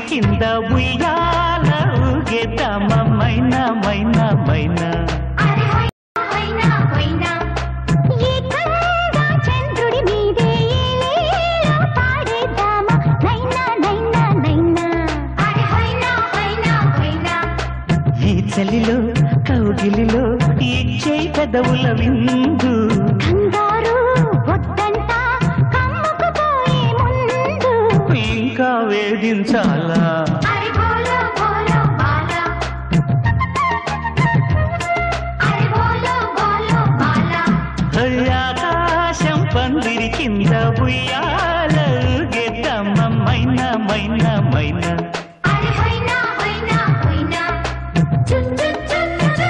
కింద ఉయ్యాల ఊగేద్దామా మైనా మైనా మైనా అరే హైనా హైనా హైనా ఏకంగా చంద్రుడి మీదే ఏలేలో పాడేద్దామా నైనా నైనా నైనా అరే హైనా హైనా హైనా ఈ చలిలో కౌగిలిలో ఇచ్చే పెదవుల విందు కంగారు వద్దంట కమ్ముకుపోయే ముందు ఇంకా వేధించాలా అరే బోలో బోలో బాలా అరే బోలో బోలో బాలా ఆకాశం పందిరి కింద ఉయ్యాల ఊగేద్దామా మైనా మైనా మైనా అరే హైనా హైనా హైనా చు చు చు చు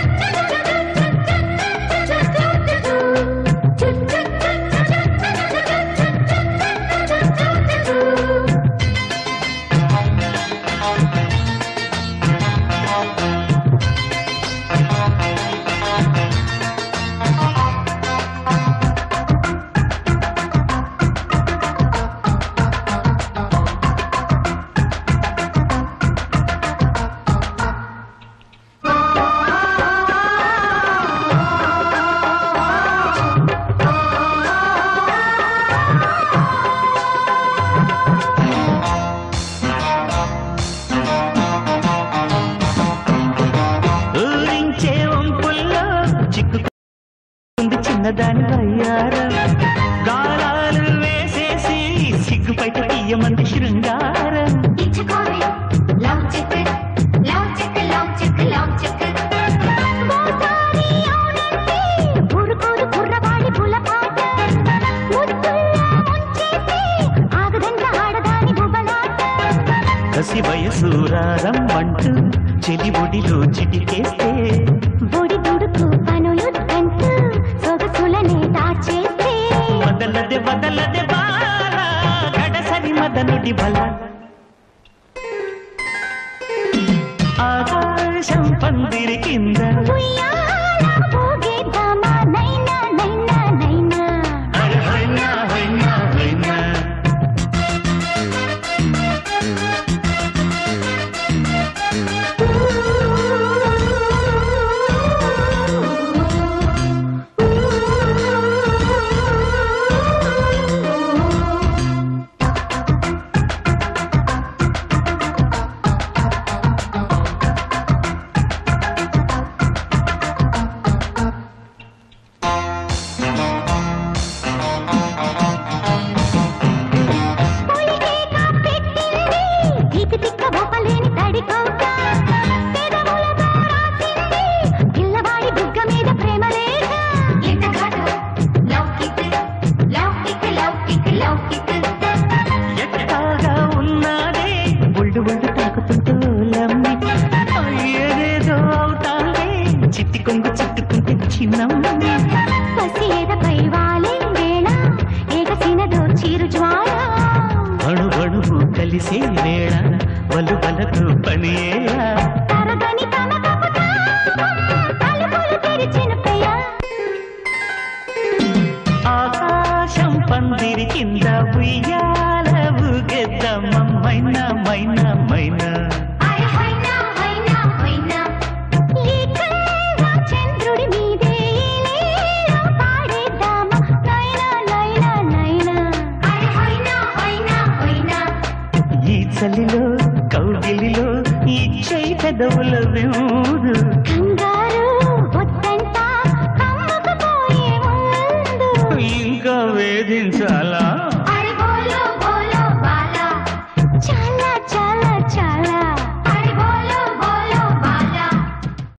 ఊరించే వంపుల్లో చిక్కుకుంది చిన్నదాని వయ్యారం గాలాలు వేసేసి సిగ్గుపైట తీయమంది శృంగారం ఇచ్చుకోవే love check love check love check love check మోసారి అవునంటే ఊరుకోరు కుర్రవాడి పులపాట ముద్దుల్లో ముంచేసి ఆగదంట ఆడదాని బుబలాట కసి వయసూరారం అంటూ చెలి ఒడిలో చిటికేస్తే బొడి దుడుకు పనులు కంటూ సొగసులనే దాచేస్తే వదలదే వదలదే బాల గడసరి మదనుడి బల ఆకాశం పందిరి కింద ఉయ్యాల ఊగేద్దామా నైనా నైనా నైనా అరే హైనా హైనా హైనా పొలికేక పెట్టింది తీపి తిక్క బొప్పలేని తడి కోక పెదవులతో రాసింది పిల్లవాడి బుగ్గ మీద ప్రేమ లేఖ ఎంతగానో లౌకిక లౌకిక లౌకిక లౌకిక ఎట్టాగా ఉన్నాడే ఒళ్ళు ఒళ్ళు తాకుతుంటూ లమ్మి ఏదేదో అవుతాందే చిట్టి కొంగు చుట్టుకుంటే చిన్నమ్మి పసి ఎదపై వాలే వేళ ఏకసినదో చీరు జ్వాల అణు అణువు కలిసే వేళ వలు వలకు పనియేలా తరగని తమకపు తాపం తలుపులు తెరిచిన ప్రియ ఆకాశం పందిరి కింద ఉయ్యాల ఊగెద్దమ్మ మైనా మైనా మైనా అరే హైనా హైనా హైనా ఏకంగా చంద్రుడి మీదే ఏలేలో పాడేద్దామా నైనా నైనా నైనా అరే హైనా హైనా హైనా ఈ చలిలో కౌగిలిలో ఇచ్చే పెదవుల విందు కంగారు వద్దంట కమ్ముకుపోయే ముందు ఇంకా వేధించాలా